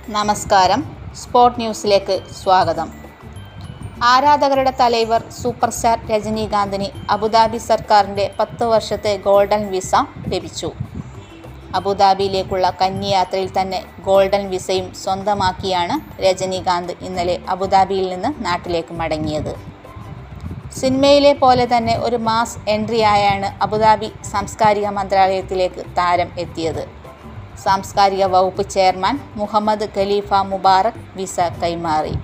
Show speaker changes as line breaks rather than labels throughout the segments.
നമസ്കാരം സ്പോർട് ന്യൂസിലേക്ക് സ്വാഗതം ആരാധകരുടെ തലൈവർ സൂപ്പർ സ്റ്റാർ രജനീകാന്തിന് അബുദാബി സർക്കാരിൻ്റെ പത്ത് വർഷത്തെ ഗോൾഡൻ വിസ ലഭിച്ചു അബുദാബിയിലേക്കുള്ള കന്യായാത്രയിൽ തന്നെ ഗോൾഡൻ വിസയും സ്വന്തമാക്കിയാണ് രജനീകാന്ത് ഇന്നലെ അബുദാബിയിൽ നിന്ന് നാട്ടിലേക്ക് മടങ്ങിയത് സിനിമയിലെ പോലെ തന്നെ ഒരു മാസ് എൻട്രി ആയാണ് അബുദാബി സാംസ്കാരിക മന്ത്രാലയത്തിലേക്ക് താരം എത്തിയത് സാംസ്കാരിക വകുപ്പ് chairman Mohammed Khalifa Mubarak visa കൈമാറി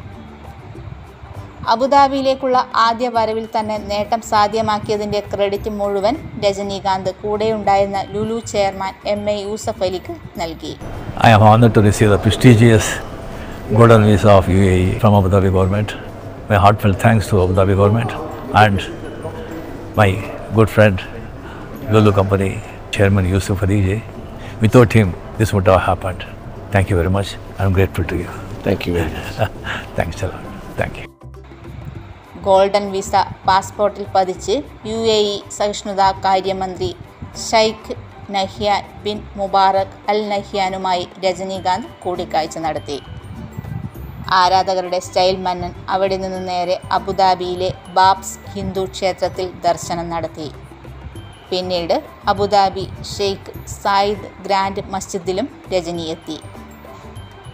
അബുദാബിയിലേക്കുള്ള ആദ്യ വരവിൽ തന്നെ നേട്ടം സാധ്യമാക്കിയതിൻ്റെ ക്രെഡിറ്റ് മുഴുവൻ രജനീകാന്ത് കൂടെയുണ്ടായിരുന്ന Lulu chairman M A Yusuff അലിക്ക് നൽകി
I am honored to receive the prestigious Golden Visa of UAE from Abu Dhabi government. My heartfelt thanks to Abu Dhabi government and my good friend Lulu Company Chairman Yusuf Adije. Without him, this would not have happened. Thank you very much. I am grateful to you.
Thank you very much.
Thanks a lot. Thank you.
Golden visa പാസ്പോർട്ടിൽ പതിച്ച് U A E സഹിഷ്ണുതാ കാര്യമന്ത്രി Sheikh Nahyan bin Mubarak Al നഹ്യാനുമായി രജനീകാന്ത് കൂടിക്കാഴ്ച നടത്തി ആരാധകരുടെ style മന്നൻ അവിടെ നിന്ന് നേരെ അബുദാബിയിലെ ബാബ്സ് ഹിന്ദു ക്ഷേത്രത്തിൽ ദർശനം നടത്തി പിന്നീട് അബുദാബി ഷെയ്ഖ് സായിദ് ഗ്രാൻഡ് മസ്ജിദിലും രജനി എത്തി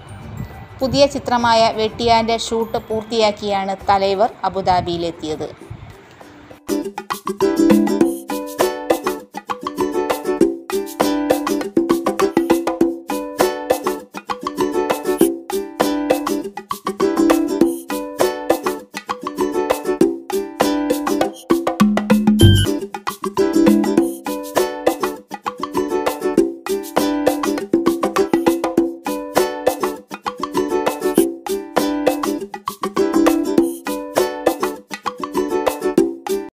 പുതിയ ചിത്രമായ വെട്ടിയാൻ്റെ ഷൂട്ട് പൂർത്തിയാക്കിയാണ് തലൈവർ അബുദാബിയിലെത്തിയത്